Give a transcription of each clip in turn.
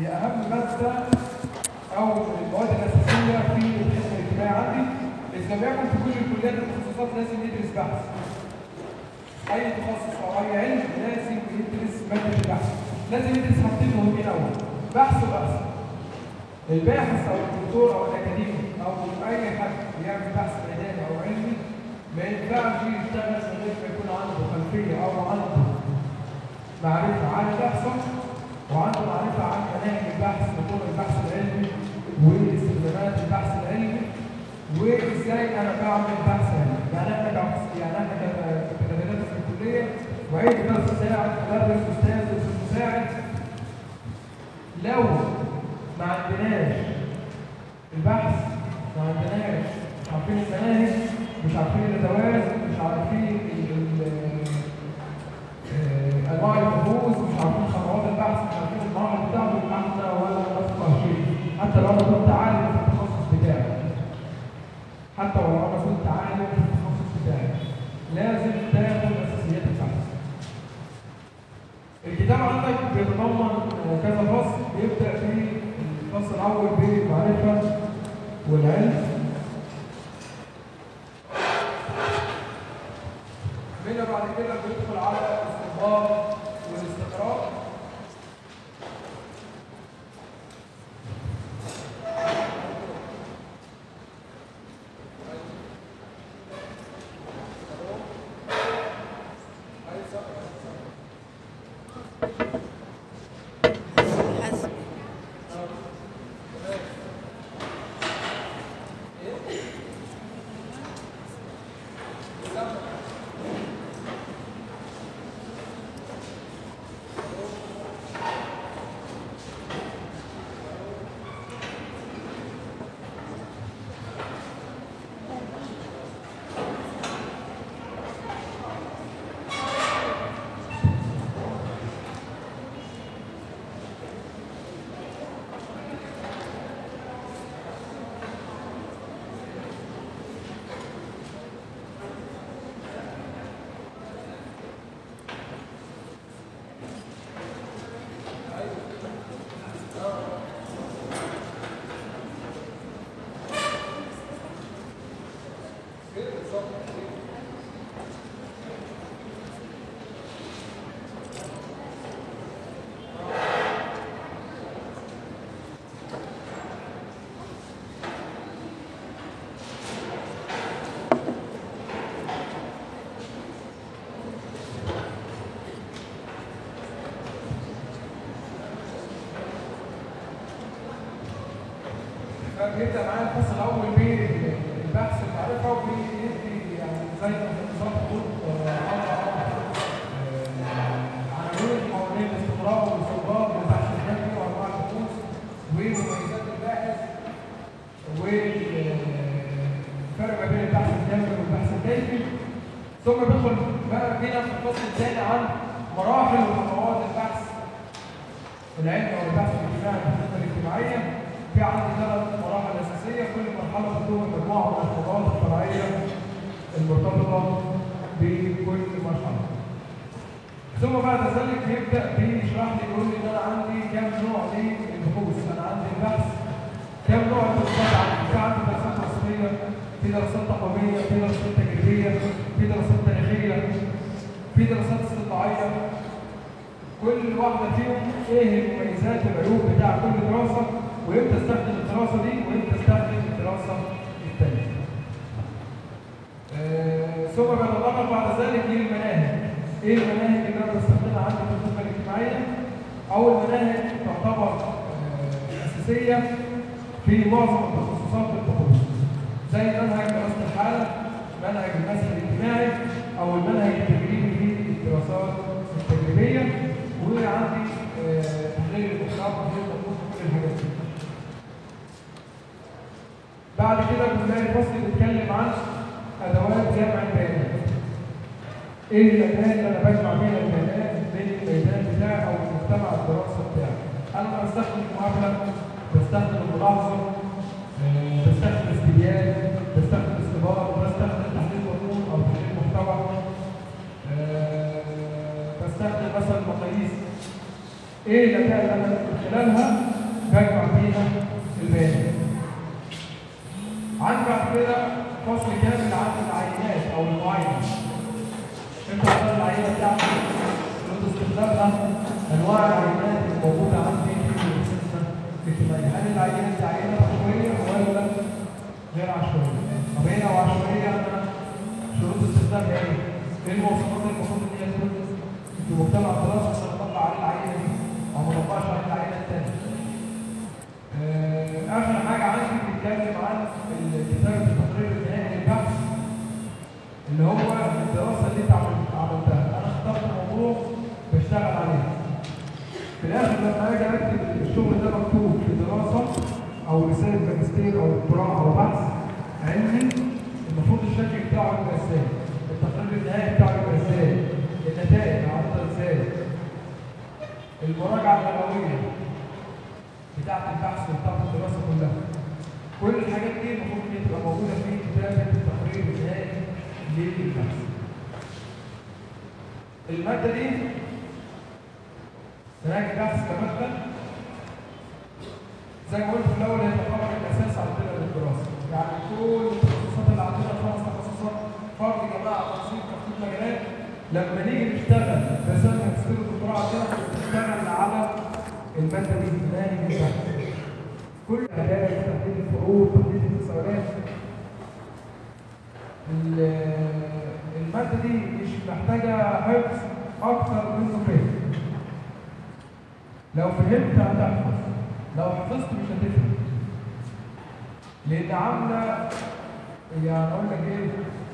هي اهم ماده او المواد الاساسيه في القسم الاجتماعي عندي اذا لم يكن في كل الكليات والتخصصات لازم ندرس بحث اي تخصص او اي علم لازم يدرس ماده البحث لازم يدرس حاجتين مهمين قوي بحث وبحث الباحث او الدكتور او الاكاديمي او اي حد بيعمل بحث ميداني او علمي ما ينفعش يشتغل من غير ما يكون عنده خلفيه او عنده معرفه عن بحثه وعنده معرفه عن مناهج البحث وطرق البحث العلمي واستخدامات البحث العلمي وازاي انا بعمل بحث علمي يعني احنا كأخص- يعني احنا ك- كتدريسات في الكليه وعيد درس مساعد مدرس استاذ استاذ مساعد لو ما عندناش البحث ما عندناش مش عارفين المناهج مش عارفين الادوات مش عارفين ال- ال- آه، انواع البحوث مش عارفين خطوات البحث مش عارفين المراحل بتاعته يبقى احنا ولا نفقه شيء حتى لو انا كنت عالم في التخصص بتاعي حتى ولو انا كنت عالم في التخصص بتاعي لازم تاخد اساسيات البحث الكتاب عندك بيتضمن آه، كذا فصل بيبدا في الفصل الاول بالمعرفه والعلم من بعد كده بيدخل على الاستنباط والاستقراء حسب فبيبدا معايا الفصل الاول بالبحث المعرفه وبيدي يعني زي نظام خطوط آه، عناوين حوالين الاستقراء والاستنباط والبحث العلمي وانواع البحوث ومميزات الباحث والفرق ما بين البحث الجامعي والبحث العلمي ثم بيدخل بقى بينا في الفصل الثاني عن مراحل وخطوات البحث العلم او البحث الاجتماعي في الخدمه الاجتماعيه في عندي ثلاث مراحل اساسيه كل مرحله بتكون مجموعه من الخطوات الفرعيه المرتبطه بكل مرحله. ثم بعد ذلك يبدا بيشرح لي يقول لي ان انا عندي كام نوع من البحوث، انا عندي البحث كام نوع من البحوث عندي؟ في عندي دراسات رسميه، في دراسات تقويميه، في دراسات تجريبيه، في دراسات تاريخيه، في دراسات استطلاعيه، كل واحدة فيهم ايه المميزات والعيوب بتاع كل دراسة وامتى استخدم الدراسة دي وامتى استخدم الدراسة الثانية. آه، ثم بنتطرق بعد ذلك للمناهج. ايه المناهج اللي انا بستخدمها عندي في الخدمة الاجتماعية؟ أول مناهج تعتبر آه، أساسية في معظم التخصصات البحوث. زي منهج دراسة الحالة، منهج المسح الاجتماعي، أو المنهج التجريبي في الدراسات التجريبية وعندي آه، تحليل الاقرار وتحليل النقوص وكل الحاجات دي. بعد كده بنلاقي الفصل بيتكلم عن ادوات جمع البيانات. ايه الادوات اللي انا بجمع بيها البيانات بين الميدان بتاعي او المجتمع الدراسه بتاعي؟ انا بستخدم المعامله، بستخدم الملاحظه، آه، بستخدم استبيان، بستخدم استبار، بستخدم تحليل مضمون او تحليل محتوى. آه، بستخدم مثلا مقاييس ايه الاداه اللي انا من خلالها كده فصل كامل عن العينات او المعاينه انت اختار العينه بتاعتك شروط استخدامها انواع العينات الموجوده عندي في السيستم الاجتماعي هل العينه دي عينه عشوائيه ولا غير عشوائيه؟ طب هي لو عشوائيه انا شروط استخدامها ايه؟ ايه المواصفات اللي المفروض ان هي تكون في مجتمع الدراسه عشان اطبق عليه العينه دي او ما اطبقش عليه العينه الثانيه؟ آه، اخر حاجه عندي بنتكلم عن كتابه التقرير النهائي للبحث اللي هو الدراسه اللي انت عمل- عملتها انا اخترت موضوع بشتغل عليه في الاخر لما اجي اكتب الشغل ده مكتوب في دراسه او رساله ماجستير او دكتوراه او بحث علمي المفروض الشكل بتاعه يبقى ازاي التقرير النهائي بتاعه يبقى ازاي النتائج عرضها ازاي المراجعه اللغويه بتاعت البحث وبتاعت الدراسه كلها كل الحاجات دي المفروض ان هي تبقى موجوده في كتابه التقرير النهائي للبحث الماده دي مناهج البحث كماده زي ما قلت في الاول هي تعتبر الاساس عندنا للدراسه يعني كل التخصصات اللي عندنا خمس تخصصات فرد جماعه تنسيق تخطيط مجالات لما نيجي نشتغل رسالة ماجستير الدكتوراه عندنا بنشتغل على الماده دي مناهج البحث كل أداة تحديد الفروض تحديد التساؤلات ال- المادة دي مش محتاجة حفظ أكتر من فهم لو فهمت هتحفظ لو حفظت مش هتفهم لأن عاملة يعني أقول لك إيه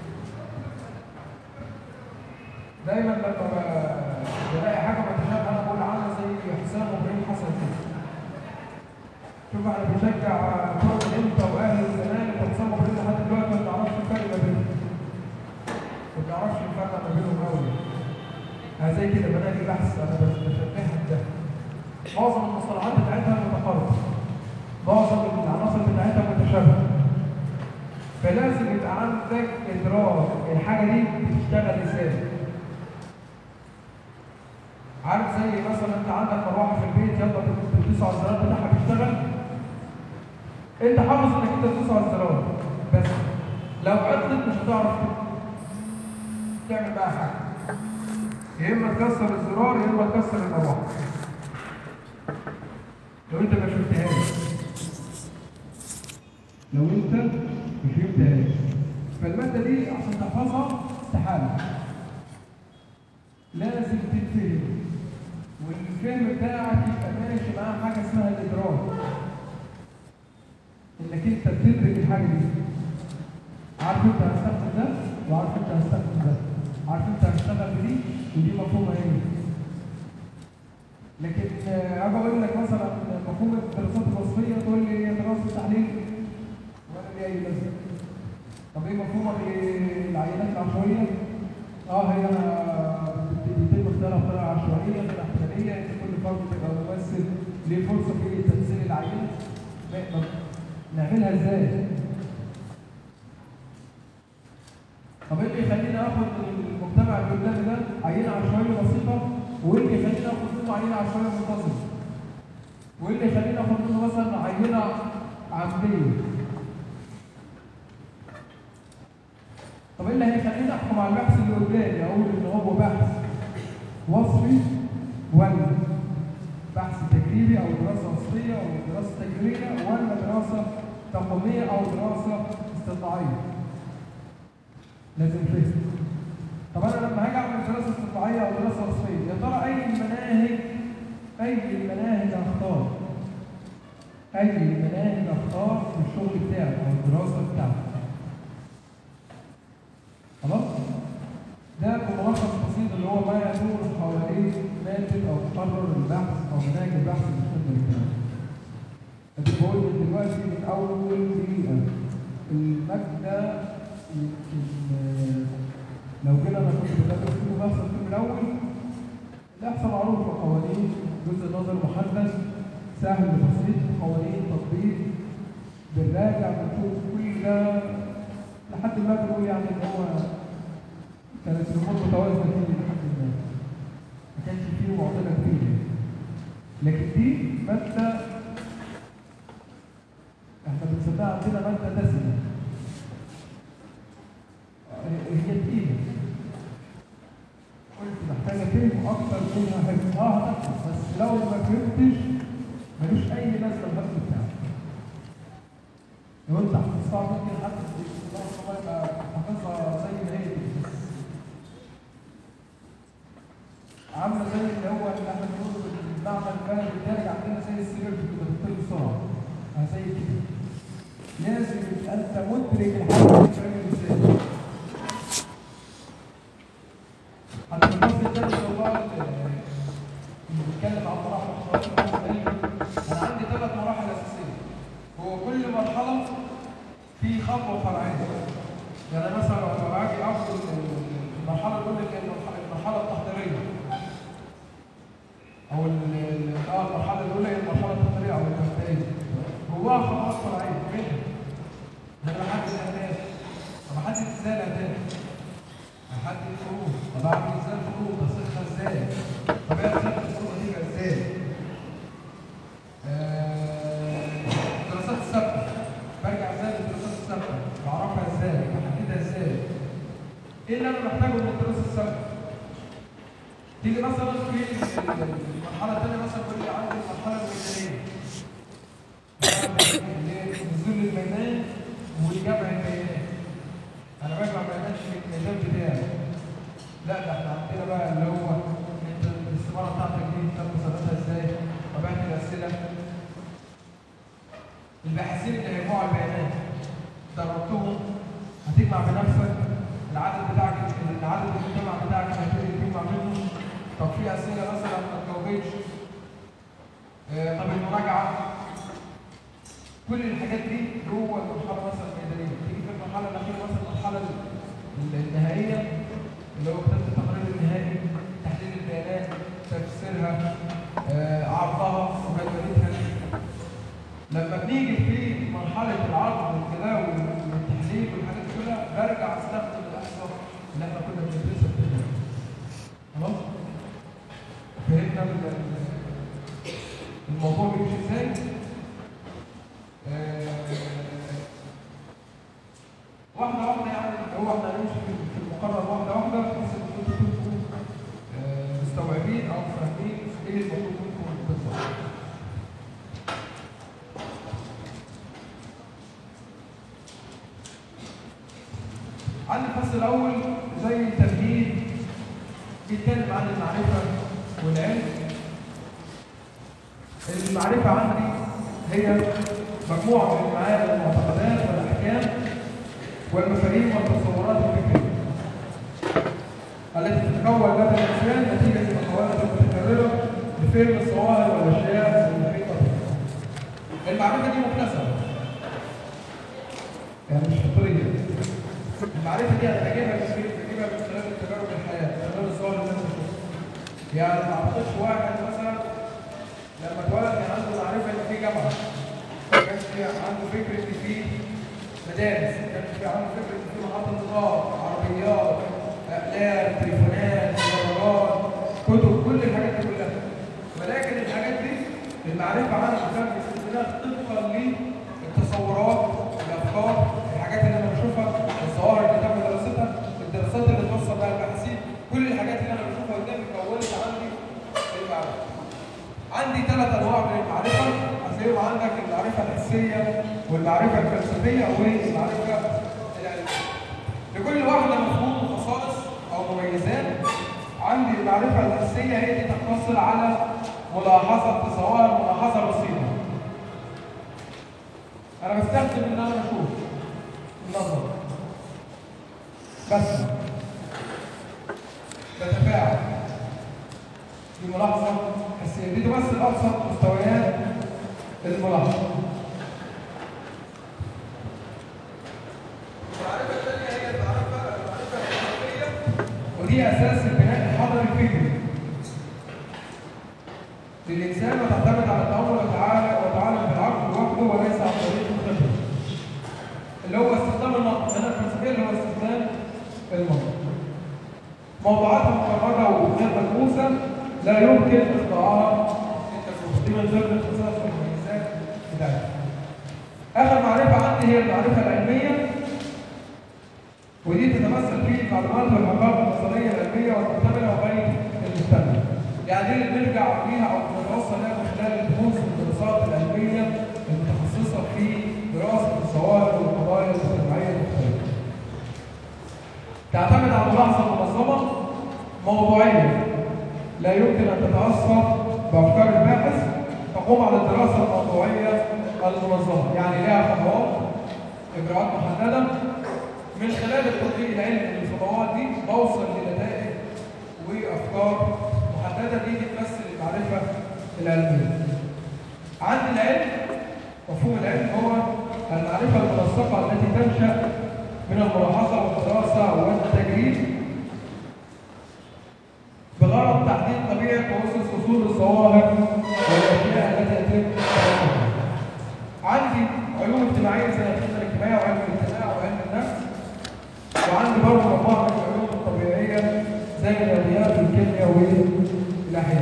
دايما لما ب- بلاقي حاجة متشابهة أنا بقول عنها زي حسام وإبراهيم حسن كده شوف احنا بنشجع كرة الامتى واهل الزمان وبنصور بين لحد دلوقتي ما نعرفش الفرق ما بينهم. ما نعرفش الفرق ما بينهم قوي. يعني زي كده مناهج البحث انا بشبهها بده. معظم المصطلحات بتاعتها متقاربة. معظم العناصر بتاعتها متشابهة. فلازم يبقى عندك ادراك الحاجة دي بتشتغل ازاي. عارف زي مثلا انت عندك مروحه في البيت يلا تدوس على الزرار بتاعها بيشتغل انت حافظ انك انت تدوس على الزرار بس لو عطلت مش هتعرف تعمل بقى حاجه يا اما تكسر الزرار يا اما تكسر المروحه لو انت ما شفتهاش لو انت ما فهمتهاش فالماده دي عشان تحفظها استحاله لازم تتفهم والفهم بتاعك يبقى ماشي معاه حاجه اسمها الادراك انك انت بتدرك الحاجه دي عارف انت هتستخدم ده وعارف انت هتستخدم ده عارف انت هتشتغل بدي ودي مفهومها ايه لكن آه، اجي اقول لك مثلا مفهوم الدراسات الوصفيه تقول لي هي دراسه تحليل ولا لي اي لازمه طب ايه مفهومك للعينات العشوائيه اه هي بيتم اختيارها بطريقه عشوائيه غير احتماليه ان كل فرد يبقى ممثل ليه فرصه في تمثيل العينه طب نعملها ازاي؟ طب ايه اللي يخليني اخد من المجتمع اللي قدامي ده عينه عشوائيه بسيطه وايه اللي يخليني اخد منه عينه عشوائيه منتظمه؟ وايه اللي يخليني اخد منه مثلا عينه عمديه؟ طب ايه اللي هيخليني احكم على البحث اللي قدامي اقول ان هو بحث وصفي ولا بحث تجريبي او دراسه وصفيه او دراسه تجريبيه ولا دراسه تقويميه او دراسه استطلاعيه لازم فهم طب انا لما هاجي اعمل دراسه استطلاعيه او دراسه وصفيه يا ترى اي المناهج اي المناهج اختار اي المناهج اختار في الشغل بتاعي او الدراسه بتاعتي خلاص ده بملخص بسيط اللي هو ما يدور حوالين مادة أو مقرر البحث أو مناهج البحث في الخدمة الاجتماعية. أدي بقول من دلوقتي من أول دقيقة المادة يمكن آه، لو جينا أنا كنت بدرس فيه بحث الترم الأول الإحصاء معروفة قوانين جزء نظر محدد سهل بسيط قوانين تطبيق بنراجع بنشوف كل ده لحد ما بنقول يعني ان هو كانت الامور متوازنه فيه لحد ما ما كانش فيه معضله كبيره لكن دي ماده احنا بنسميها عندنا ماده دسمه الدنيا حفظ اه هتحفظ بس لو ما فهمتش ملوش اي لازمه الحفظ بتاعك لو انت حفظتها ممكن حد الله يبقى حافظها زي ما هي كده عامله زي اللي هو اللي احنا بنقوله بالمعنى البلدي بتاعك عندنا زي السرير كده بتطير بسرعه زي كده لازم يبقى انت مدرك الحاجه بتتعمل ازاي حتى في الفصل الثاني من الله بنتكلم عن مراحل الخطوات انا عندي ثلاث مراحل اساسيه هو كل مرحله في خطوه فرعيه يعني مثلا لو اجي اخد المرحله الاولى اللي هي المرحله التحضيريه او اه المرحله الاولى هي المرحله التحضيريه او المبدئيه جواها خطوات فرعيه منها ده انا بحدد الاهداف طب احدد ازاي الاهداف احدد الفروض طب اعمل ازاي الفروض اصيغها ازاي طب ايه اصيغ الفروض دي ازاي الدراسات الثابته برجع ازاي للدراسات الثابته بعرفها ازاي بحددها ازاي ايه اللي انا محتاجه من الدراسه الثابته تيجي مثلا في المرحله الثانيه مثلا تقول لي عندي المرحله الميدانيه نزول الميدان وجمع البيانات انا بجمع بيانات في الميدان بتاعي لا ده احنا عندنا بقى اللي هو انت الاستماره بتاعتك دي انت مسابقتها ازاي طبيعه الاسئله الباحثين اللي هيجمعوا البيانات دربتهم هتجمع بنفسك العدد بتاعك العدد المجتمع بتاعك هتبتدي تجمع منه طب في اسئله مثلا ما تجاوبتش آه طب المراجعه كل الحاجات دي جوه المرحله مثلا الميدانيه تيجي في المرحله الاخيره مثلا المرحله النهائيه اللي هو كتابه التقرير النهائي تحليل البيانات تفسيرها آه عرضها وجدولتها لما بنيجي في مرحله العرض والتداول والتحليل والحاجات دي كلها برجع استخدم الاحصاء اللي احنا كنا بندرسها في خلاص فهمنا الموضوع بيمشي ازاي واحدة واحدة يعني هو احنا هنمشي في المقرر واحدة واحدة بحيث ان انتوا تبقوا مستوعبين او فاهمين ايه المطلوب منكم بالظبط. عندي الفصل الأول زي تمهيد بيتكلم عن المعرفة والعلم. المعرفة عندي هي مجموعة من المعارف والمعتقدات والأحكام والمفاهيم والتصورات الفكرية التي تتكون لدى الإنسان نتيجة الأقوال المتكررة لفهم الظواهر والأشياء المحيطة به. المعرفة دي مكتسبة يعني مش فطرية المعرفة دي هتجيبها من فين؟ بتجيبها من خلال التجارب الحياة من خلال الظواهر اللي انت بتشوفها يعني ما اعتقدش واحد مثلا لما اتولد كان عنده معرفة إن في جامعة ما كانش في عنده فكرة إن في مدارس ما كانش في عنده فكرة إن في محطة نظام عربيات أقلام تليفونات سيارات كتب كل الحاجات دي كلها ولكن الحاجات دي المعرفة عنها كانت باستثناء طبقا للتصورات الأفكار الحاجات اللي أنا بشوفها الظواهر اللي تم دراستها الدراسات اللي توصل بها الباحثين كل الحاجات اللي أنا بشوفها قدامي كونت عندي المعرفة عندي ثلاث انواع من المعرفه هتلاقيهم عندك المعرفه الحسيه والمعرفه الفلسفيه والمعرفه العلميه لكل واحده مفهوم وخصائص او مميزات عندي المعرفه الحسيه هي دي تقتصر على ملاحظه ظواهر ملاحظه بسيطه انا بستخدم ان انا اشوف النظر بس بتفاعل دي ملاحظه حسيه دي تمثل ابسط مستويات الملاحظه المعرفه الثانيه هي المعرفه المعرفه الفلسفيه ودي اساس البناء الحضري الفكري للانسان وتعتمد على الامر وتعالى وتعالى بالعقل وحده وليس عن طريق الخبره اللي هو استخدام النقد هنا الفلسفيه اللي هو استخدام المنطق موضوعاتها مكرره وغير مدروسه لا يمكن اخضاعها دي من ضمن الخصائص والمميزات بتاعتها. اخر معرفه عندي هي المعرفه العلميه ودي تتمثل في المعلومات والحقائق النظريه العلميه والمحتمله وغير المحتمله. يعني دي اللي بنرجع فيها او بنتوصل لها من خلال البحوث والدراسات العلميه المتخصصه في دراسه الظواهر والقضايا الاجتماعيه المختلفه. تعتمد على ملاحظه منظمه موضوعيه لا يمكن ان تتاثر بافكار الباحث تقوم على الدراسه الموضوعيه المنظمه، يعني لها خطوات اجراءات محدده من خلال التطبيق العلمي للخطوات دي بوصل لنتائج وافكار محدده دي بتمثل المعرفه العلميه. عند العلم مفهوم العلم هو المعرفه المنسقه التي تنشا من الملاحظه والدراسه والتجريب بغرض تحديد طبيعه واسس اصول الظواهر والاشياء التي يتم تعريفها. عندي علوم اجتماعيه زي الخدمه الاجتماعيه وعلم الاجتماع وعلم النفس وعندي برضه مجموعه من العلوم الطبيعيه زي الرياضيات والكيمياء والاحياء.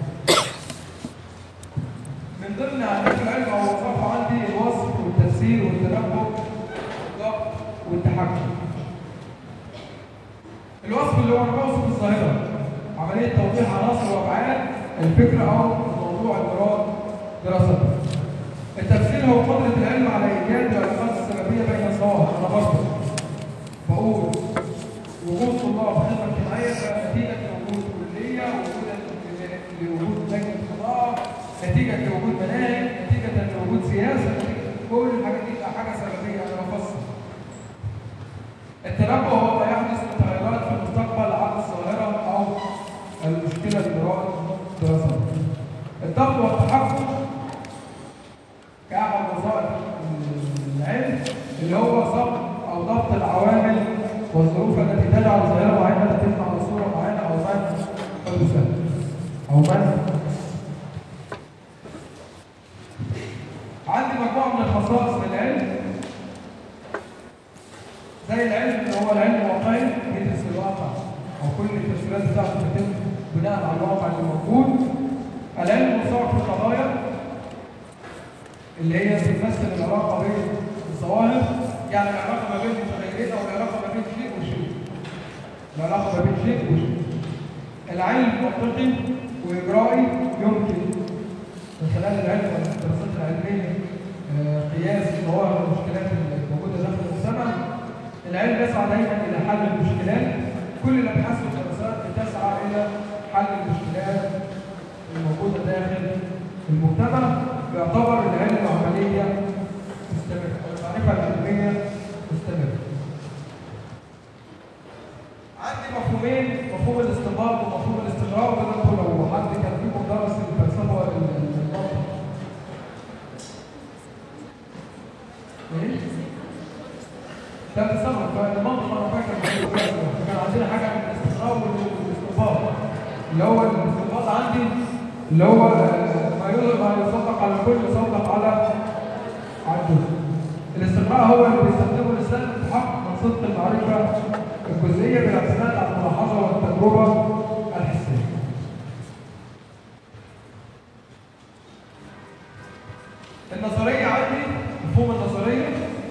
من ضمن اهداف العلم او وظائفه عندي الوصف والتفسير والتنبؤ والضبط والتحكم. الوصف اللي هو انا بوصف الظاهره عمليه توضيح عناصر وابعاد الفكره او الموضوع المراد دراسته. التفسير هو قدره العلم على ايجاد العلاقات السببيه بين الظواهر انا برضه بقول وجود طلاب خدمه اجتماعيه نتيجه لوجود كليه وجود لوجود لجنه قضاء نتيجه لوجود مناهج نتيجه لوجود سياسه نتيجة كل الحاجات دي تبقى حاجه سببيه انا بفسر التنبؤ هو ما يحدث من تغيرات في المستقبل عن الظاهره او المشكله اللي مراد دراستها الضبط والتحكم كأحد وظائف العلم اللي هو ضبط او ضبط العوامل والظروف التي تجعل ظاهره معينه تتم على صوره معينه او منع حدوثها او منع عندي مجموعه من الخصائص للعلم زي العلم اللي هو العلم الواقعي بيدرس الواقع او كل التفسيرات بتاعته بتتم بناء على الواقع اللي موجود العلم المصور في القضايا اللي هي بتمثل العلاقه بين الظواهر يعني العلاقه ما بين متغيرين او العلاقه ما بين شيء وشيء العلاقه ما بين شيء وشيء العلم منطقي واجرائي يمكن من خلال العلم والدراسات العلميه آه، قياس ظواهر المشكلات الموجوده داخل المجتمع العلم يسعى دايما الى حل المشكلات كل الابحاث والدراسات بتسعى الى حل المشكلات الموجوده داخل المجتمع يعتبر العلم عمليه مستمره او المعرفه العلميه مستمره عندي مفهومين مفهوم الاستنباط ومفهوم الاستقرار وده انتوا لو حد كان فيكم درس الفلسفه والمنطق ايه؟ ده تصرف فالمنطق انا فاكر كان عندنا حاجه من الاستقرار والاستنباط اللي هو الاستنباط عندي اللي هو ما يطلق ما يصدق على الكل يصدق على على الجزء الاستقراء هو اللي بيستخدمه الانسان للتحقق من صدق المعرفه الجزئيه بالاعتماد على الملاحظه والتجربه الحسيه النظريه عندي مفهوم النظريه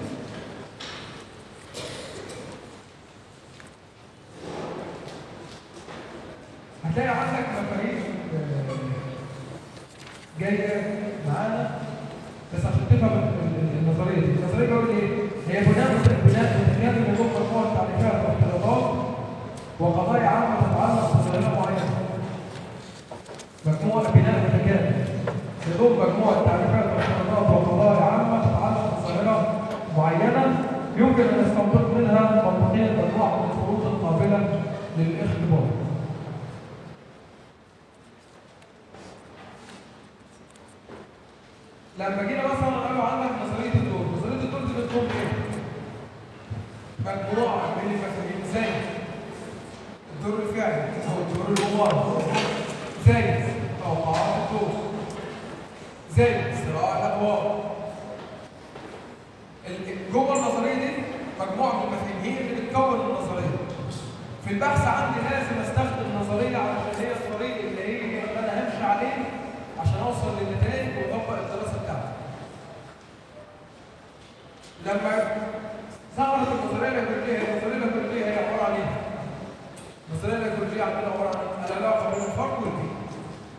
هتلاقي عندك مفاهيم جايه معانا بس عشان تفهم النظريه دي، النظريه بيقول ايه؟ هي بناء بناء متكامل لضم مجموعه تعريفات وافتراضات وقضايا عامه تتعلق بظاهره معينه. مجموعه بناء متكامل يضم مجموعه تعريفات وافتراضات وقضايا عامه تتعلق بظاهره معينه يمكن ان نستنبط منها منطقيا مجموعه من الفروض القابله للاختبار. لما جينا مثلا قالوا عندك نظريه الدور، نظريه الدور دي بتقول ايه؟ مجموعه من المفاهيم زي الدور الفعلي او الدور المضارع زي توقعات الدور زي صراع الادوار ال- جوه النظريه دي مجموعه من المفاهيم هي اللي بتكون النظريه في البحث عندي لازم استخدم نظريه علشان هي الطريق اللي هي اللي انا همشي عليه عشان اوصل للنتائج واطبق الدراسه بتاعتي. لما ظهرت النظريه الايكولوجيه النظريه الايكولوجيه هي عباره عن ايه؟ النظريه الايكولوجيه عندنا عباره عن العلاقه بين الفرد والبيئه.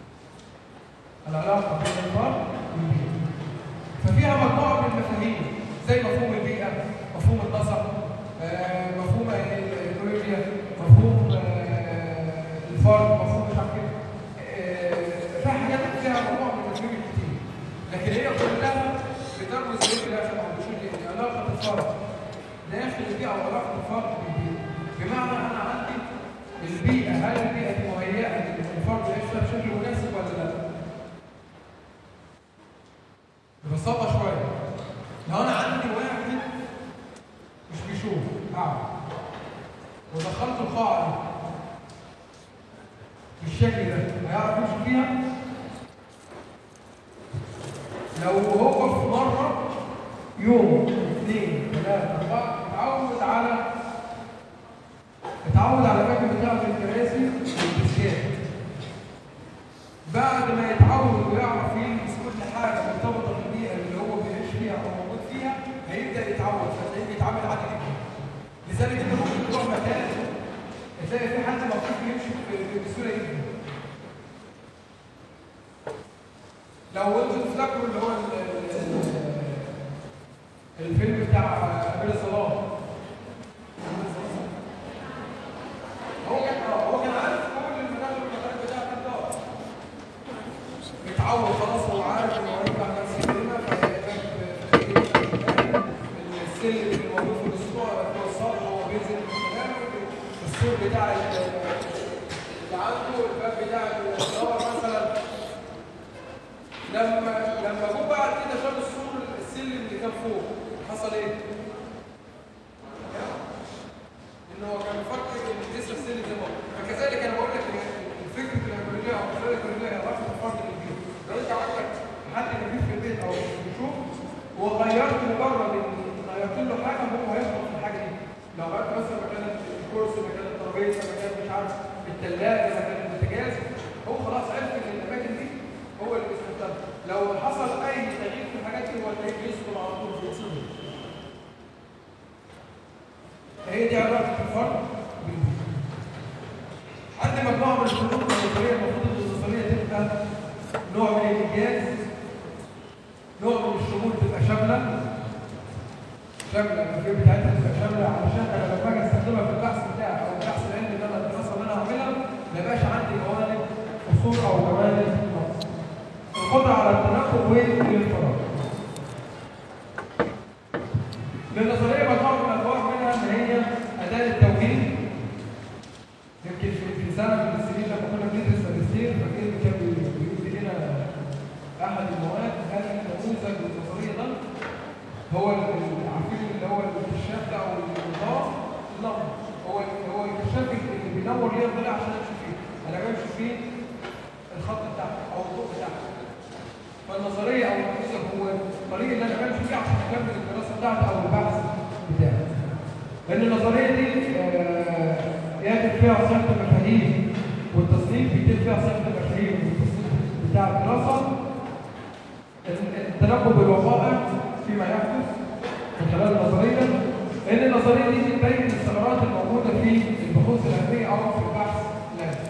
العلاقه بين الفرد والبيئه ففيها مجموعه من المفاهيم زي مفهوم البيئه مفهوم النظر آه، مفهوم الايكولوجيا مفهوم آه، الفرد مفهوم مش عارف ايه آه، فيها حاجات فيها مجموعه من المفاهيم كتير لكن هي كلها بترمز ليه في الاخر او بتشير ليه علاقه الفرد داخل البيئه او علاقه الفرد بالبيئه بمعنى انا عندي البيئه هل البيئه دي مهيئه ان الفرد يعيش فيها بشكل مناسب ولا لا؟ ببساطه شويه لو انا عندي واحد مش بيشوف قاعد ودخلت القاعه دي بالشكل ده هيعرف يمشي فيها لو هو في مره يوم اثنين ثلاثه اربعه اتعود على اتعود على الاماكن بتاعه الكراسي والديسكات بعد ما يتعود ويعرف يلبس كل حاجه مرتبطه بالبيئه اللي هو بيعيش فيها او موجود فيها هيبدا يتعود فتلاقيه بيتعامل عادي جدا لذلك انت ممكن تروح مكان تلاقي في حد مبسوط بيمشي ب- بسهوله جدا لو انتوا تفتكروا اللي هو ال- ال- الفيلم بتاع امير الظلام هو كان اه هو كان عارف كل المناطق والمكانات بتاعت الدار متعود خلاص هو عارف ان هو يرجع نفس الكلمه السلم اللي موجود في الاسطوع في السطح هو بينزل من خلاله السور بتاع ال- اللي عنده الباب بتاع الدار مثلا لما لما جم بعد كده شالوا السور السلم اللي كان فوق حصل ايه؟ ان هو كان مفكر ان لسه السن زي ما هو فكذلك انا بقول لك ان الفكره الايكولوجيه او الفكره الايكولوجيه هي رفض الفرد للبيت لو انت عندك حد خفيف في البيت او بيشوف وغيرت مجرد ان غيرت له حاجه هو هيفضل في الحاجه دي لو غيرت مثلا مكان الكرسي مكان الترابيزه مكان مش عارف الثلاجه مكان البوتاجاز هو خلاص عرف ان الاماكن دي هو اللي بيستخدمها لو حصل اي تغيير في الحاجات دي هو تلاقيه بيصدم على طول بيتصدم هي دي علاقه الفرد بالبيئه عندي مجموعه من الشروط النظريه المفروض ان النظريه تبقى نوع من الانجاز نوع من الشمول تبقى شامله شامله المفاهيم بتاعتها تبقى شامله علشان انا لما اجي استخدمها في البحث بتاعي او البحث العلمي اللي انا الدراسه اللي انا هعملها ما يبقاش عندي جوانب قصور او جوانب نقص القدره على التنقل والانفراد للنظريه مجموعه من الانواع منها ان هي اداه التوجيه يمكن في في سنه من السنين لما كنا بندرس ماجستير فاكرين كان بي- بيقول لنا احد المواد قال النموذج النظريه ده هو ال- ال- عارفين اللي هو الكشاف ده او النظام النظام هو ال- هو الكشاف اللي بينور لي الضلع عشان امشي فيه انا بمشي فيه الخط بتاعه او الضوء بتاعه فالنظريه او النموذج هو الطريق اللي انا بمشي فيه عشان اكمل الدراسه بتاعتي او البحث بتاعي لان النظريه دي آه، ياتي فيها صيغه المفاهيم والتصنيف بيتم فيها صيغه المفاهيم والتصنيف بتاع الدراسه التنبؤ بالوقائع فيما يحدث من خلال النظريه لان النظريه دي بتبين الثغرات الموجوده في البحوث العلميه او في البحث العلمي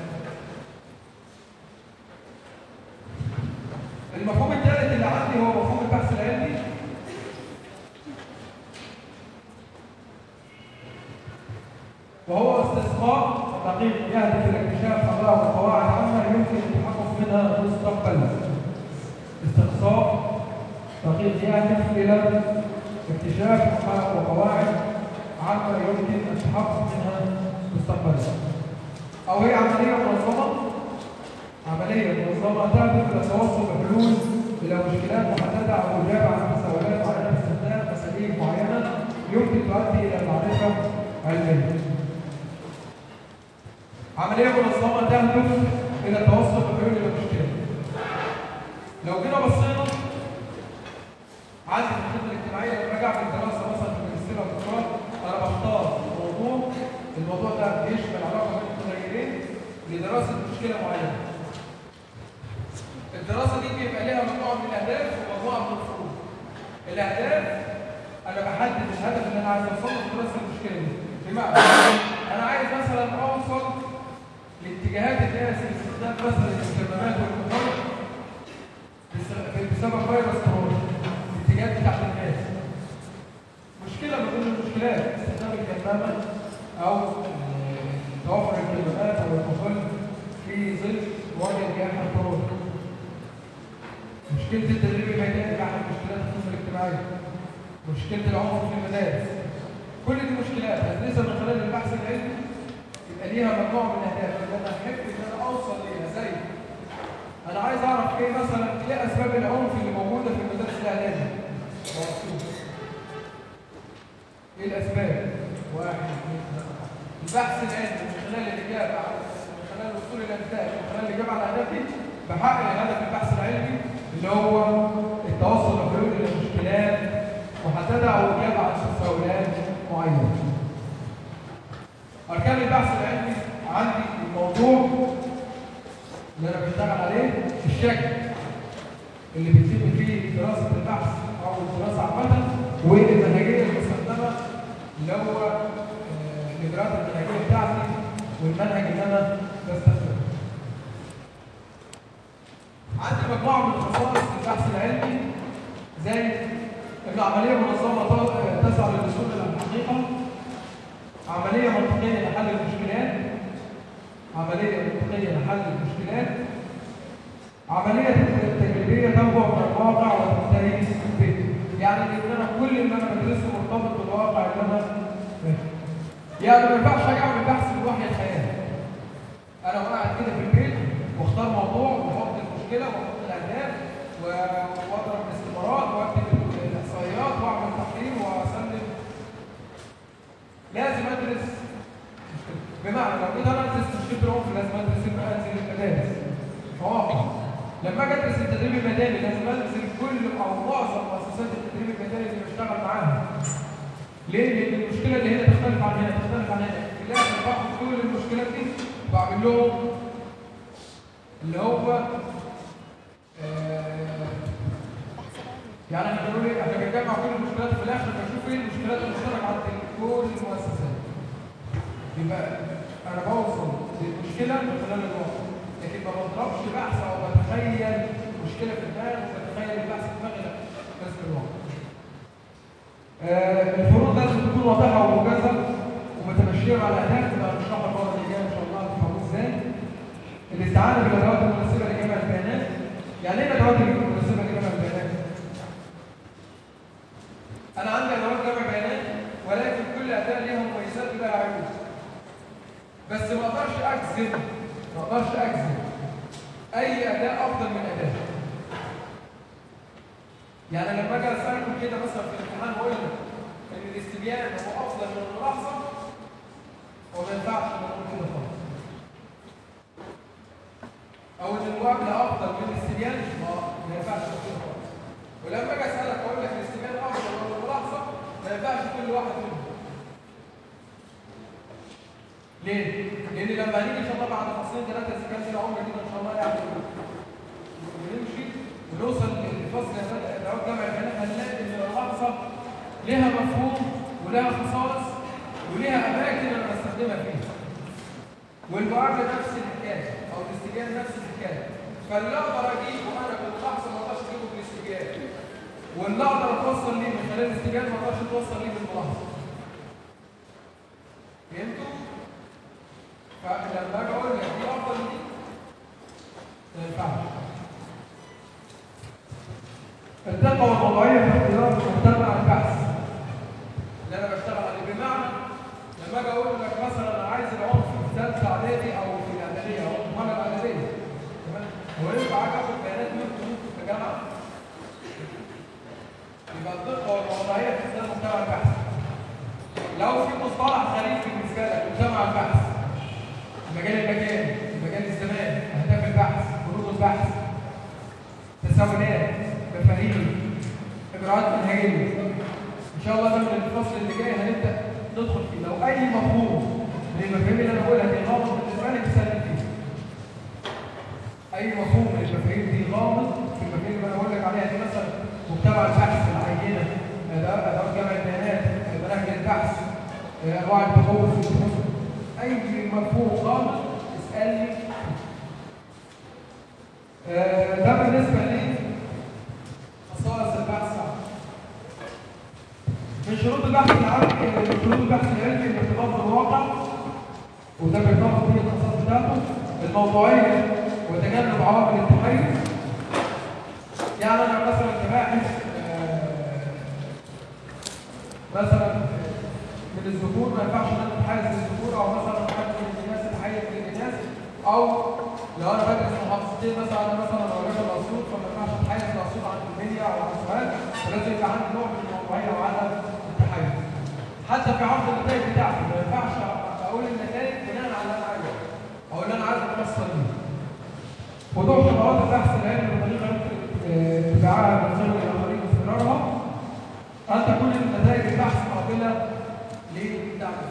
المفهوم الثالث اللي عندي هو مفهوم البحث العلمي وهو استسقاء دقيق يهدف الى اكتشاف قضايا وقواعد عامه يمكن التحقق منها مستقبلا. استقصاء دقيق يهدف الى اكتشاف حقائق وقواعد عامه يمكن التحقق منها مستقبلا. او هي عمليه منظمه عمليه منظمه تهدف الى توصل بحلول الى مشكلات محدده او اجابه عن تساؤلات معينه باستخدام اساليب معينه يمكن تؤدي الى معرفه علميه. عملية منظمة تهدف إلى توصل بحلول المشكلة. لو جينا بصينا عندي في الخدمة الاجتماعية لما راجع في الدراسة مثلا في الماجستير أو الدكتوراه أنا بختار موضوع الموضوع ده بيشمل علاقة بين المتغيرين لدراسة مشكلة معينة. الدراسة دي بيبقى لها مجموعة من الأهداف ومجموعة من الفروض. الأهداف أنا بحدد الهدف اللي أنا عايز أوصله في دراسة المشكلة دي. بمعنى أنا عايز مثلا أوصل لاتجاهات الناس لاستخدام مثلا الكمامات والمخدرات بسبب فيروس كورونا الاتجاهات بتاعت الناس مشكله من ضمن المشكلات استخدام الكمامه او آه، توفر الكمامات او الكحول في ظل مواجهه جائحه كورونا مشكله التدريب الميداني بعد مشكلات الخدمه الاجتماعيه مشكله العنف في المدارس كل دي مشكلات هندرسها من خلال البحث العلمي يبقى ليها مجموعه من الاهداف اللي انا احب ان انا اوصل ليها زي انا عايز اعرف ايه مثلا ايه اسباب العنف اللي موجوده في المدارس الاعلاميه ايه الاسباب واحد اثنين ثلاثه البحث العلمي من خلال الاجابه على من خلال وصول الانتاج من خلال الاجابه على الاهداف دي بحقق هدف البحث العلمي اللي هو التوصل لحلول للمشكلات محدده او اجابه على تساؤلات معينه اركان البحث العلمي عندي الموضوع اللي انا بشتغل عليه الشكل اللي بيتم فيه دراسه البحث او الدراسه عامه والمنهجيه المستخدمه اللي هو آه، الاجراءات المنهجيه بتاعتي والمنهج اللي انا بستخدمه. عندي مجموعه من خصائص البحث العلمي زي ان عمليه منظمه ت- تسعى للوصول الى الحقيقه عمليه منطقيه لحل المشكلات عمليه منطقيه لحل المشكلات عمليه تجريبيه تنبع من الواقع وتنتهي به يعني ان انا كل اللي انا بدرسه مرتبط بالواقع اللي انا فاهمه. يعني ما ينفعش اجي اعمل بحث من وحي الخيال انا قاعد كده في البيت واختار موضوع واحط المشكله واحط الاهداف و- واضرب الاستمارات واكتب الاحصائيات واعمل تقرير واسلم لازم ادرس بمعنى لو جيت انا ادرس مشكله العنف لازم ادرس انزل المدارس مواقع لما اجي ادرس التدريب الميداني لازم انزل كل او معظم مؤسسات التدريب الميداني اللي بشتغل معاها ليه؟ لان المشكله اللي هنا تختلف عن هنا تختلف عن هنا في الاخر باخد كل المشكلات دي بعمل لهم اللي هو آه، يعني احنا بنقول ايه؟ احنا بنجمع كل المشكلات في الاخر بنشوف ايه المشكلات المشتركه عند كل المؤسسات. يبقى انا بوصل للمشكله من خلال الواقع، لكن ما بضربش بحث او بتخيل مشكله في دماغي وبتخيل البحث في دماغي لا لازم الواقع. آه، الفروض لازم تكون واضحه وموجزه ومتمشيه مع الاهداف تبقى هنشرحها المره اللي جايه ان شاء الله هتفهموه ازاي. الاستعانه بالادوات المناسبه لجمع البيانات. يعني ايه الادوات المناسبه لجمع البيانات؟ انا عندي ادوات جمع بيانات ولكن كل اداه ليها مميزات ولها عيوب بس ما اقدرش اجزم ما اقدرش اجزم اي اداه افضل من اداه يعني لما اجي اسالكم كده مثلا في الامتحان واقول لك ان الاستبيان هو افضل من الملاحظه هو ما ينفعش نقول كده خالص او ان المقابله افضل من الاستبيان ما ما ينفعش نقول كده خالص ولما اجي اسالك اقول لك الاستبيان افضل ولا الملاحظه ما ينفعش كل واحد منهم ليه؟ لان لما هنيجي ان شاء الله بعد فصلين ثلاثه اذا كان لنا عمر كده ان شاء الله يعني ونمشي ونوصل لفصل ادوات جمع البيانات هنلاقي ان الملاحظه لها مفهوم ولها خصائص ولها اماكن انا بستخدمها فيها والمعامله نفس الحكايه او الاستجابه نفس الحكايه فاللي اقدر اجيبه انا بالملاحظه ما اقدرش اجيبه بالاستجابه واللي اقدر اتوصل ليه من خلال الاستجابه ما اقدرش اتوصل ليه بالملاحظه فهمتوا؟ فلما اجي اقول لك دي افضل من دي ما ينفعش الدقه والموضوعيه في اختيار مجتمع البحث اللي انا بشتغل عليه بمعنى لما اجي اقول لك مثلا انا عايز العنف في ثالثه اعدادي او في الاعداديه او في المرحله الاعداديه تمام هو ينفع اجي اخد بيانات منكم في الجامعه يبقى الدقه والموضوعيه في اختيار مجتمع البحث لو في مصطلح غريب بالنسبه لك مجتمع البحث المجال المكاني المجال الزمان اهداف البحث فروض البحث تساؤلات مفاهيم اجراءات منهجيه ان شاء الله ده من الفصل اللي جاي هنبدا ندخل فيه لو اي مفهوم من المفاهيم اللي انا بقولها دي غامض بالنسبه لك تسالني فيه اي مفهوم من المفاهيم دي غامض في المفاهيم اللي انا بقول لك عليها دي مثلا مجتمع البحث العينه ادوات جمع البيانات مناهج البحث انواع البحوث والبحوث اي مفهوم غامض اسالني آه، ده بالنسبه لي من شروط البحث العلمي من شروط البحث العلمي الارتباط بالواقع وده بيرتبط بيه الخصائص بتاعته الموضوعيه وتجنب عوامل التحيز يعني انا مثلا كباحث آه، مثلا من الذكور ما ينفعش ان انا اتحيز للذكور او مثلا حد من الناس اتحيز للناس او لو انا بدرس محافظتين مثلا انا مثلا لو راجل اسيوط فما ينفعش اتحيز لاسيوط عن المنيا او عن سوهاج فلازم يبقى عندي نوع من الموضوعيه وعدم التحيز حتى في عرض النتائج بتاعتي ما ينفعش اقول النتائج بناء على اللي انا عايزه او اللي انا عايز اتوصل بيه وضوح خطوات البحث العلمي بطريقه يمكن اتباعها من غير الاخرين واستمرارها ان تكون نتائج البحث قابله للدعم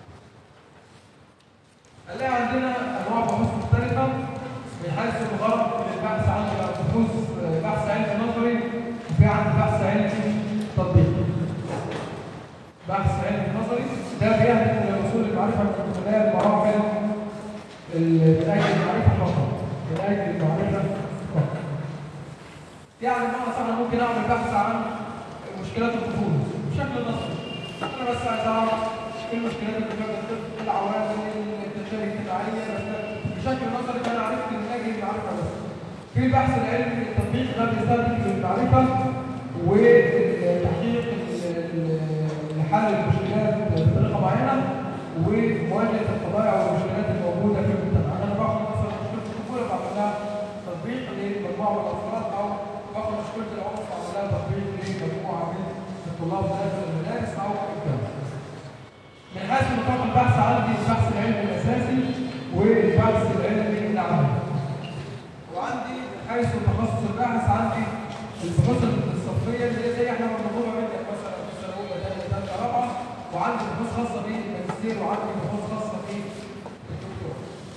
هنلاقي عندنا انواع بحوث مختلفه من حيث الغرض من البحث عندي بحوث بحث علمي نظري وفي عندي بحث علمي تطبيقي بحث علمي نظري ده بيهدف الى وصول المعرفه من خلال مراحل من اجل المعرفه فقط من اجل المعرفه فقط يعني بمعنى صح ممكن اعمل بحث عن مشكلات الطفوله بشكل نظري انا بس عايز اعرف ايه المشكلات اللي بتواجه الطفل ايه العوامل التنشئه الاجتماعيه بشكل نظري فانا عرفت من اجل المعرفه بس في البحث العلمي التطبيق ده بيستهدف المعرفه وتحقيق لحل المشكلات بطريقه معينه ومواجهه القضايا والمشكلات الموجوده في المجتمع انا باخد مثلا مشكله الطفوله بعمل لها تطبيق لمجموعه من الافراد او باخد مشكله العنف بعمل لها تطبيق لمجموعه من الطلاب داخل المدارس او الجامعه من حيث نطاق البحث عندي البحث العلمي الاساسي والبحث العلمي العملي وعندي من حيث تخصص الباحث عندي البحوث الصفيه اللي هي زي احنا ما بنطلبها منك مثلا في السنه الاولى ثانيه ثالثه رابعه وعندي بحوث خاصه بالماجستير وعندي بحوث خاصه بالدكتوراه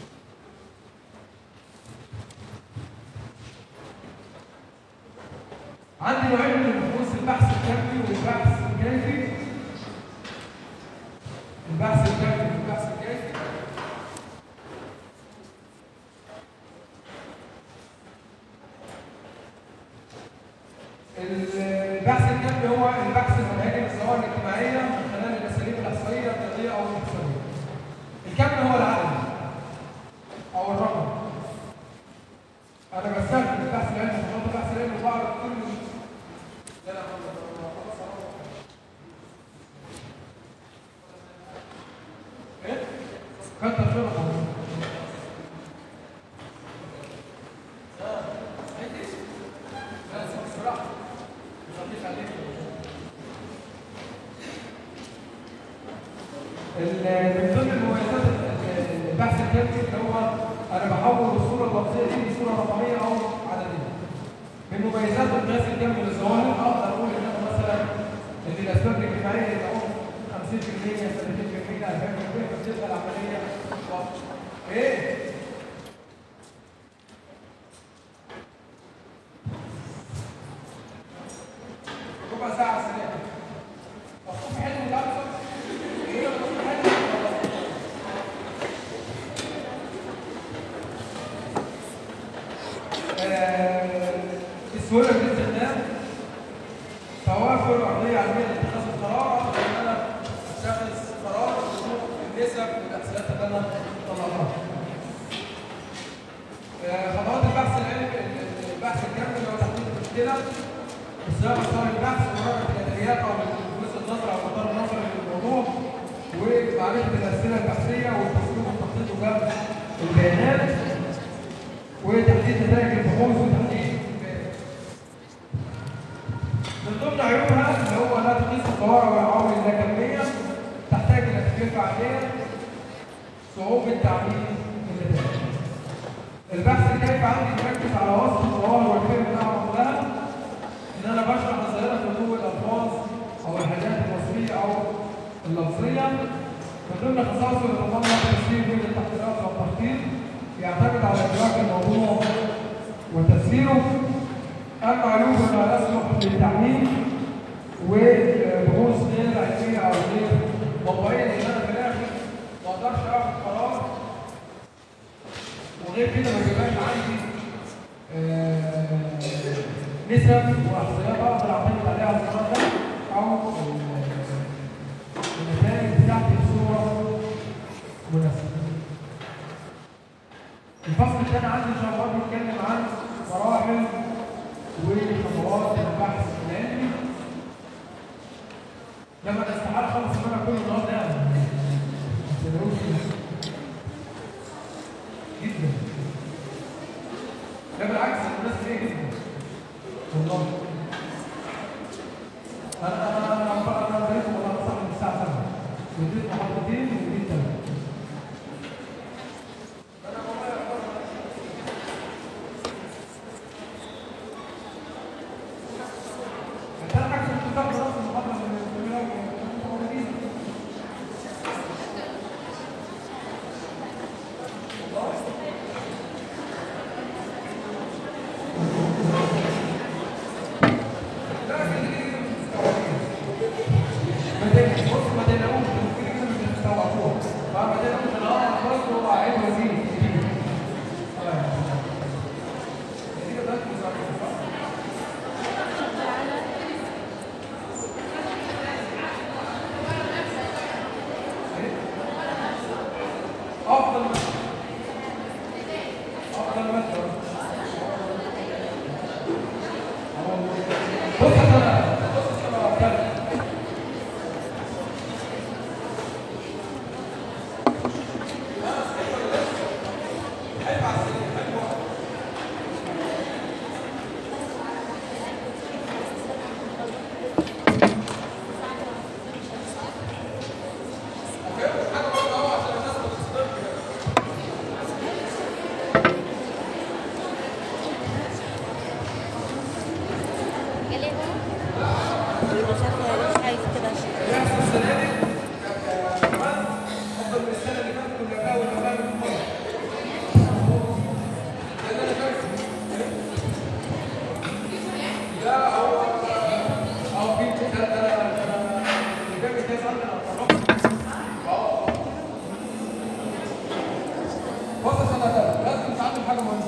عندي نوعين من البحوث البحث الكمي والبحث الكيفي البحث الكمي والبحث الكيفي البحث الكمي هو البحث المنهجي للظواهر الاجتماعيه من خلال الاساليب الاحصائيه الرياضيه او الاحصائيه. الكم هو العدد او الرقم. انا بستخدم البحث العلمي في البحث العلمي وبعرف كل لا لا خلاص ايه؟ كتر خيرك من ضمن المميزات البحث الكمي اللي هو انا بحول الصوره اللفظيه دي لصوره رقميه او عدديه. من مميزات القياس الكمي للظواهر اقدر اقول ان انا مثلا ان الاسباب الاجتماعيه اللي هم 50% 30% 40% فتبقى العمليه واضحه. ايه؟ ربع ساعه سريعه. مفهوم حلو ده ايه مفهوم حلو السهوله في الاستخدام توافر ارضيه علميه لاتخاذ القرار اقدر ان انا اتخذ قرار بوضوح النسب والاحصائيات اللي انا طلعتها. خطوات البحث العلمي البحث الكامل اللي هو تحديد المشكله صياغه صار البحث ومراجعه الادبيات او وجهه النظر او المدار النظري للموضوع ومعرفه الاسئله البحثيه والتصميم والتخطيط وجمع البيانات وتحديد نتائج البحوث وتحديد البيانات. من ضمن عيوبها اللي هو لا تقيس الظواهر والعوامل اللاكميه تحتاج الى تكلفه عاليه صعوبه تعميم النتائج. البحث الكيف عندي بيركز على وصف الظواهر والفهم اللي اعرف لها ان انا بشرح ظاهره خطوط الالفاظ او الحاجات الوصفيه او اللفظيه من ضمن خصائصه اللي تضمن التفسير بين التحقيقات والتخطيط يعتمد على ادراك الموضوع وتفسيره اما عيوبه لا يصلح للتعميم وبحوث غير علميه او غير موضوعيه لان انا في الاخر ما اقدرش اخد قرار وغير كده ما بيبقاش عندي نسب واحصائيات اقدر اعتمد عليها القرار ده او انا انا انا انا انا بقيت والله صح من الساعه 7 وديت محاضرتين وديت ثلاثه انت انا حاجه كنت بتاخد نفس المحاضره من الاولى وكنت موجودين ما تقلقش بص ما تقلقوش انتوا كده كده مش هتستوعبوها فما تقلقوش انا اه خلاص هو عيب وزير جديد دي كده بتاعت مذاكرة، صح؟ إيه؟ افضل مادة افضل مادة بص يا سنة بص يا سنة أبطال. يبقى شكلها مش عايز كده عشان يحصل السنة دي كمان أفضل من السنة اللي فاتت كنا بقى ولا بقى من مرة. لأن أنا فاكر لا هو هو في ده ده ده اللي جاب الجهاز عندنا قربت. اه بص يا سنة تالتة لازم تتعلم حاجة مهمة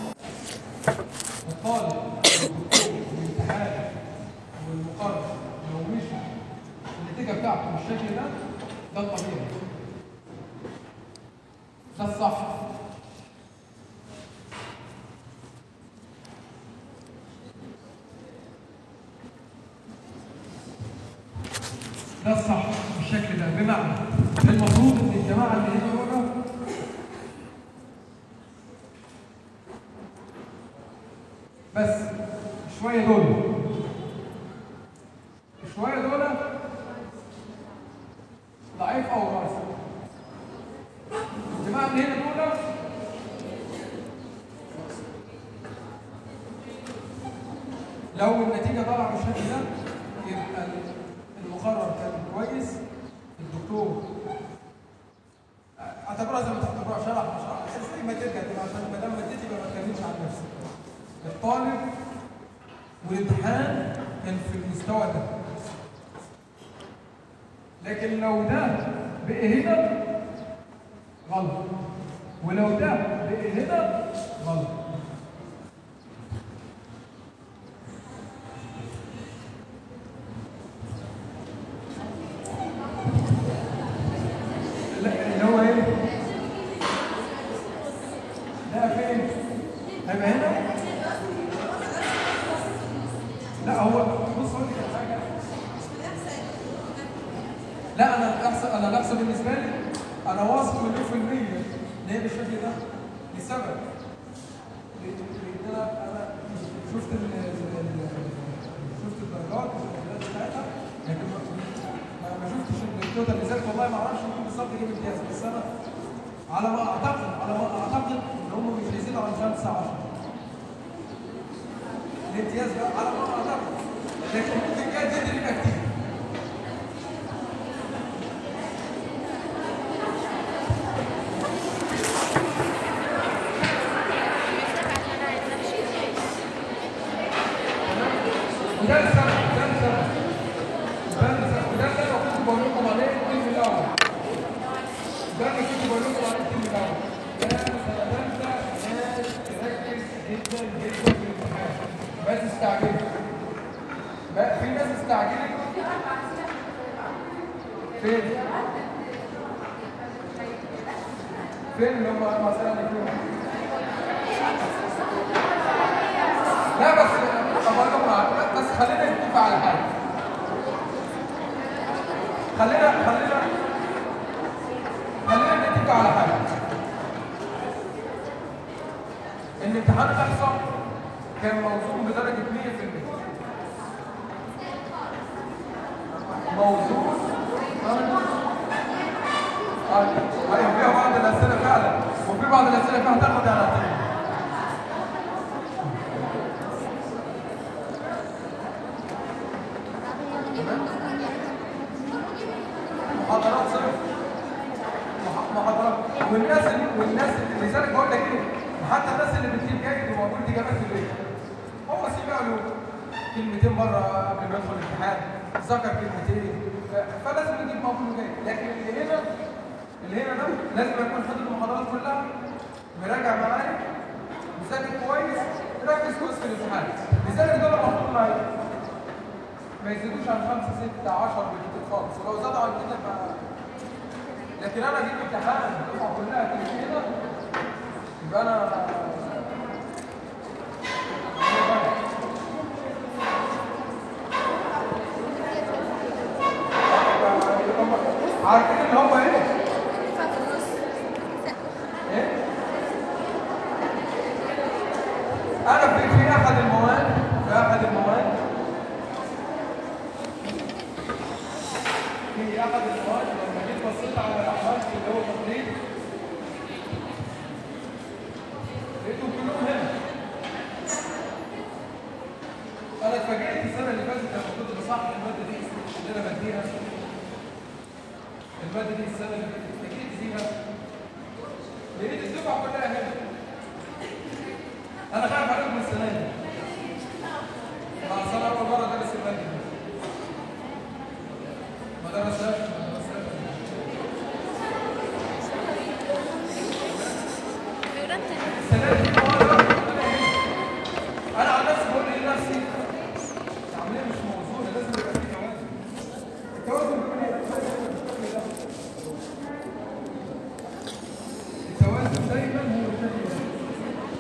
الطالب والدكتور والامتحان والمقارنة لو مش النتيجة بتاعته بالشكل ده ده الطبيعي ده الصح ده الصح بالشكل ده بمعنى المفروض ان الجماعة اللي هنا دول بس شوية دول شوية دول ضعيف أو راسي الجماعة اللي هنا دول لو النتيجة طالعة بالشكل ده يبقى المقرر كان كويس الدكتور اعتبرها زي ما تعتبرها شرح مش شرح زي ما ترجع تبقى عشان ما دام اديتي يبقى ما اتكلمش عن نفسي الطالب والامتحان كان في المستوى ده لكن لو ده بقي هنا غلط ولو ده بقي هنا غلط لا اللي هو ايه؟ ده فين؟ هيبقى هنا؟ لا هو بص هقول لك على حاجه لا انا الاحسن انا الاحسن بالنسبه لي انا واثق مليون في المية ان هي بالشكل ده لسبب لان انا انا شفت ال ال- ال- شفت الدرجات والمعدلات بتاعتها لكن ما ما- ما شفتش التوتال ريزلت والله ما اعرفش مين بالظبط جاب امتياز بس انا على ما اعتقد على ما اعتقد ان هم مش هيزيدوا عن 5 10 الامتياز بقى على ما اعتقد لكن ممكن كان جدا يبقى كتير وده السبب ده السبب ده السبب وده اللي انا كنت بقول لكم عليه الترم الاول ده اللي كنت بقول لكم عليه الترم الاول ده سنه ثالثه ناس تركز جدا جدا في الامتحان ما تستعجلش بقى في ناس استعجلت فين؟ فين اللي هم مثلا يكونوا؟ لا بس طب اقول لكم على- بس خلينا نتفق على حاجه خلينا خلينا خلينا نتفق على حاجه ان امتحان الاحصاء كان موزون بدرجه 100% موزون اه ايوه فيها بعض الاسئله فعلا وفي بعض الاسئله فيها تاخد على طول محاضرات صرف مح- محاضرات والناس اللي والناس اللي لذلك بقول لك ايه حتى الناس اللي بتجيب جيد وموجود اجابات في البيت هو سمع له كلمتين مره قبل ما يدخل الامتحان ذكر كلمتين ف- فلازم يجيب مقبول جيد لكن اللي هنا اللي هنا ده لازم يكون حاطط المحاضرات كلها مراجع معايا مذاكر كويس ركز كويس في الامتحان لذلك دول المفروض معايا ما يزيدوش عن 5 6 10 بالكتير خالص ولو زادوا عن كده ف لكن انا اجيب امتحان الدفعه كلها تيجي كده يبقى انا عارفين ان هو ايه؟ ايه؟ انا في في احد المواد في احد المواد في احد المواد لما جيت بصيت على الاحمال اللي هو تقليد لقيتهم كلهم هنا انا اتفاجئت السنه اللي فاتت لما كنت بصحح الماده دي اللي انا بديها الماده دي السنه اللي فاتت اتفاجئت بيها لقيت الدفعه كلها هنا انا خايف عليكم السنه دي